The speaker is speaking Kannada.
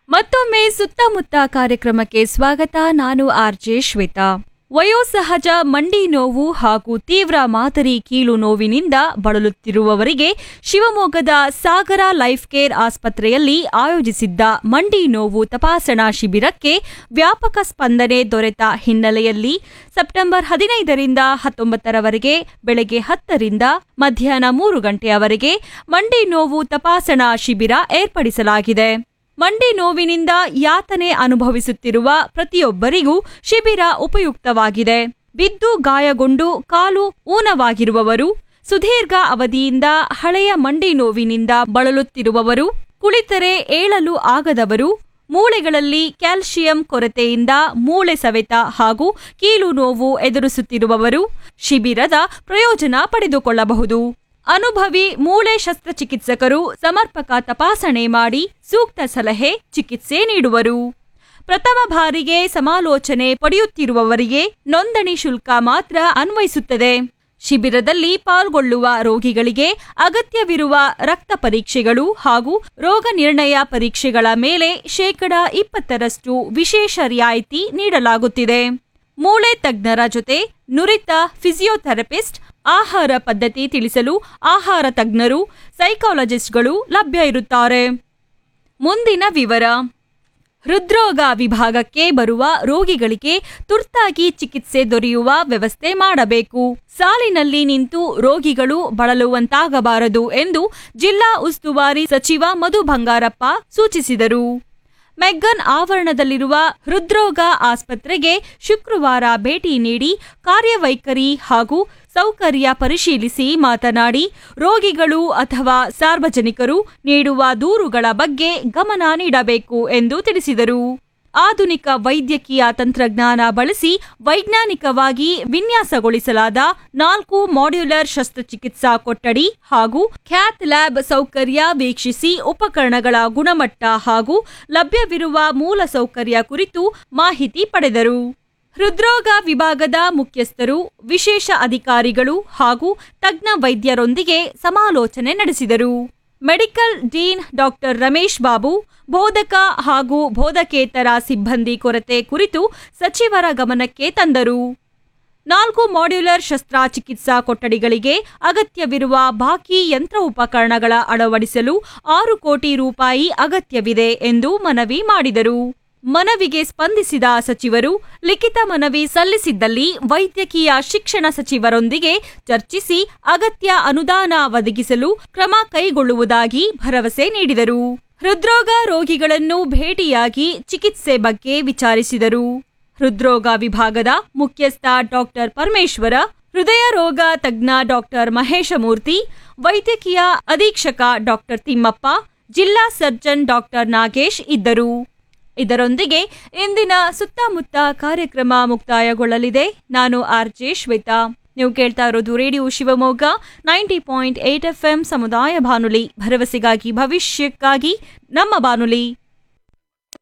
ಮತ್ತೊಮ್ಮೆ ಸುತ್ತಮುತ್ತ ಕಾರ್ಯಕ್ರಮಕ್ಕೆ ಸ್ವಾಗತ ನಾನು ಆರ್ಜೆ ಶ್ವೇತಾ ವಯೋಸಹಜ ಮಂಡಿ ನೋವು ಹಾಗೂ ತೀವ್ರ ಮಾದರಿ ಕೀಲು ನೋವಿನಿಂದ ಬಳಲುತ್ತಿರುವವರಿಗೆ ಶಿವಮೊಗ್ಗದ ಸಾಗರ ಲೈಫ್ ಕೇರ್ ಆಸ್ಪತ್ರೆಯಲ್ಲಿ ಆಯೋಜಿಸಿದ್ದ ಮಂಡಿ ನೋವು ತಪಾಸಣಾ ಶಿಬಿರಕ್ಕೆ ವ್ಯಾಪಕ ಸ್ಪಂದನೆ ದೊರೆತ ಹಿನ್ನೆಲೆಯಲ್ಲಿ ಸೆಪ್ಟೆಂಬರ್ ಹದಿನೈದರಿಂದ ಹತ್ತೊಂಬತ್ತರವರೆಗೆ ಬೆಳಗ್ಗೆ ಹತ್ತರಿಂದ ಮಧ್ಯಾಹ್ನ ಮೂರು ಗಂಟೆಯವರೆಗೆ ಮಂಡಿ ನೋವು ತಪಾಸಣಾ ಶಿಬಿರ ಏರ್ಪಡಿಸಲಾಗಿದೆ ಮಂಡಿ ನೋವಿನಿಂದ ಯಾತನೆ ಅನುಭವಿಸುತ್ತಿರುವ ಪ್ರತಿಯೊಬ್ಬರಿಗೂ ಶಿಬಿರ ಉಪಯುಕ್ತವಾಗಿದೆ ಬಿದ್ದು ಗಾಯಗೊಂಡು ಕಾಲು ಊನವಾಗಿರುವವರು ಸುದೀರ್ಘ ಅವಧಿಯಿಂದ ಹಳೆಯ ಮಂಡಿ ನೋವಿನಿಂದ ಬಳಲುತ್ತಿರುವವರು ಕುಳಿತರೆ ಏಳಲು ಆಗದವರು ಮೂಳೆಗಳಲ್ಲಿ ಕ್ಯಾಲ್ಸಿಯಂ ಕೊರತೆಯಿಂದ ಮೂಳೆ ಸವೆತ ಹಾಗೂ ಕೀಲು ನೋವು ಎದುರಿಸುತ್ತಿರುವವರು ಶಿಬಿರದ ಪ್ರಯೋಜನ ಪಡೆದುಕೊಳ್ಳಬಹುದು ಅನುಭವಿ ಮೂಳೆ ಶಸ್ತ್ರಚಿಕಿತ್ಸಕರು ಸಮರ್ಪಕ ತಪಾಸಣೆ ಮಾಡಿ ಸೂಕ್ತ ಸಲಹೆ ಚಿಕಿತ್ಸೆ ನೀಡುವರು ಪ್ರಥಮ ಬಾರಿಗೆ ಸಮಾಲೋಚನೆ ಪಡೆಯುತ್ತಿರುವವರಿಗೆ ನೋಂದಣಿ ಶುಲ್ಕ ಮಾತ್ರ ಅನ್ವಯಿಸುತ್ತದೆ ಶಿಬಿರದಲ್ಲಿ ಪಾಲ್ಗೊಳ್ಳುವ ರೋಗಿಗಳಿಗೆ ಅಗತ್ಯವಿರುವ ರಕ್ತ ಪರೀಕ್ಷೆಗಳು ಹಾಗೂ ರೋಗ ನಿರ್ಣಯ ಪರೀಕ್ಷೆಗಳ ಮೇಲೆ ಶೇಕಡ ಇಪ್ಪತ್ತರಷ್ಟು ವಿಶೇಷ ರಿಯಾಯಿತಿ ನೀಡಲಾಗುತ್ತಿದೆ ಮೂಳೆ ತಜ್ಞರ ಜೊತೆ ನುರಿತ ಫಿಸಿಯೋಥೆರಪಿಸ್ಟ್ ಆಹಾರ ಪದ್ಧತಿ ತಿಳಿಸಲು ಆಹಾರ ತಜ್ಞರು ಸೈಕಾಲಜಿಸ್ಟ್ಗಳು ಲಭ್ಯ ಇರುತ್ತಾರೆ ಮುಂದಿನ ವಿವರ ಹೃದ್ರೋಗ ವಿಭಾಗಕ್ಕೆ ಬರುವ ರೋಗಿಗಳಿಗೆ ತುರ್ತಾಗಿ ಚಿಕಿತ್ಸೆ ದೊರೆಯುವ ವ್ಯವಸ್ಥೆ ಮಾಡಬೇಕು ಸಾಲಿನಲ್ಲಿ ನಿಂತು ರೋಗಿಗಳು ಬಳಲುವಂತಾಗಬಾರದು ಎಂದು ಜಿಲ್ಲಾ ಉಸ್ತುವಾರಿ ಸಚಿವ ಮಧು ಬಂಗಾರಪ್ಪ ಸೂಚಿಸಿದರು ಮೆಗ್ಗನ್ ಆವರಣದಲ್ಲಿರುವ ಹೃದ್ರೋಗ ಆಸ್ಪತ್ರೆಗೆ ಶುಕ್ರವಾರ ಭೇಟಿ ನೀಡಿ ಕಾರ್ಯವೈಖರಿ ಹಾಗೂ ಸೌಕರ್ಯ ಪರಿಶೀಲಿಸಿ ಮಾತನಾಡಿ ರೋಗಿಗಳು ಅಥವಾ ಸಾರ್ವಜನಿಕರು ನೀಡುವ ದೂರುಗಳ ಬಗ್ಗೆ ಗಮನ ನೀಡಬೇಕು ಎಂದು ತಿಳಿಸಿದರು ಆಧುನಿಕ ವೈದ್ಯಕೀಯ ತಂತ್ರಜ್ಞಾನ ಬಳಸಿ ವೈಜ್ಞಾನಿಕವಾಗಿ ವಿನ್ಯಾಸಗೊಳಿಸಲಾದ ನಾಲ್ಕು ಮಾಡ್ಯುಲರ್ ಶಸ್ತ್ರಚಿಕಿತ್ಸಾ ಕೊಠಡಿ ಹಾಗೂ ಖ್ಯಾತ್ ಲ್ಯಾಬ್ ಸೌಕರ್ಯ ವೀಕ್ಷಿಸಿ ಉಪಕರಣಗಳ ಗುಣಮಟ್ಟ ಹಾಗೂ ಲಭ್ಯವಿರುವ ಮೂಲ ಸೌಕರ್ಯ ಕುರಿತು ಮಾಹಿತಿ ಪಡೆದರು ಹೃದ್ರೋಗ ವಿಭಾಗದ ಮುಖ್ಯಸ್ಥರು ವಿಶೇಷ ಅಧಿಕಾರಿಗಳು ಹಾಗೂ ತಜ್ಞ ವೈದ್ಯರೊಂದಿಗೆ ಸಮಾಲೋಚನೆ ನಡೆಸಿದರು medical dean doctor Ramesh Babu ಬೋಧಕ ಹಾಗೂ ಬೋಧಕೇತರ ಸಿಬ್ಬಂದಿ ಕೊರತೆ ಕುರಿತು ಸಚಿವರ ಗಮನಕ್ಕೆ ತಂದರು ನಾಲ್ಕು ಮಾಡ್ಯುಲರ್ ಶಸ್ತ್ರಚಿಕಿತ್ಸಾ ಕೊಠಡಿಗಳಿಗೆ ಅಗತ್ಯವಿರುವ ಬಾಕಿ ಯಂತ್ರ ಉಪಕರಣಗಳ ಅಳವಡಿಸಲು ಆರು ಕೋಟಿ ರೂಪಾಯಿ ಅಗತ್ಯವಿದೆ ಎಂದು ಮನವಿ ಮಾಡಿದರು ಮನವಿಗೆ ಸ್ಪಂದಿಸಿದ ಸಚಿವರು ಲಿಖಿತ ಮನವಿ ಸಲ್ಲಿಸಿದ್ದಲ್ಲಿ ವೈದ್ಯಕೀಯ ಶಿಕ್ಷಣ ಸಚಿವರೊಂದಿಗೆ ಚರ್ಚಿಸಿ ಅಗತ್ಯ ಅನುದಾನ ಒದಗಿಸಲು ಕ್ರಮ ಕೈಗೊಳ್ಳುವುದಾಗಿ ಭರವಸೆ ನೀಡಿದರು ಹೃದ್ರೋಗ ರೋಗಿಗಳನ್ನು ಭೇಟಿಯಾಗಿ ಚಿಕಿತ್ಸೆ ಬಗ್ಗೆ ವಿಚಾರಿಸಿದರು ಹೃದ್ರೋಗ ವಿಭಾಗದ ಮುಖ್ಯಸ್ಥ ಡಾಕ್ಟರ್ ಪರಮೇಶ್ವರ ಹೃದಯ ರೋಗ ತಜ್ಞ ಡಾಕ್ಟರ್ ಮಹೇಶಮೂರ್ತಿ ವೈದ್ಯಕೀಯ ಅಧೀಕ್ಷಕ ಡಾಕ್ಟರ್ ತಿಮ್ಮಪ್ಪ ಜಿಲ್ಲಾ ಸರ್ಜನ್ ಡಾಕ್ಟರ್ ನಾಗೇಶ್ ಇದ್ದರು ಇದರೊಂದಿಗೆ ಇಂದಿನ ಸುತ್ತಮುತ್ತ ಕಾರ್ಯಕ್ರಮ ಮುಕ್ತಾಯಗೊಳ್ಳಲಿದೆ ನಾನು ಆರ್ ಜೆ ಶ್ವೇತಾ ನೀವು ಕೇಳ್ತಾ ಇರೋದು radio Shivamogga ninety point eight F M ಸಮುದಾಯ ಬಾನುಲಿ ಭರವಸೆಗಾಗಿ ಭವಿಷ್ಯಕ್ಕಾಗಿ ನಮ್ಮ ಬಾನುಲಿ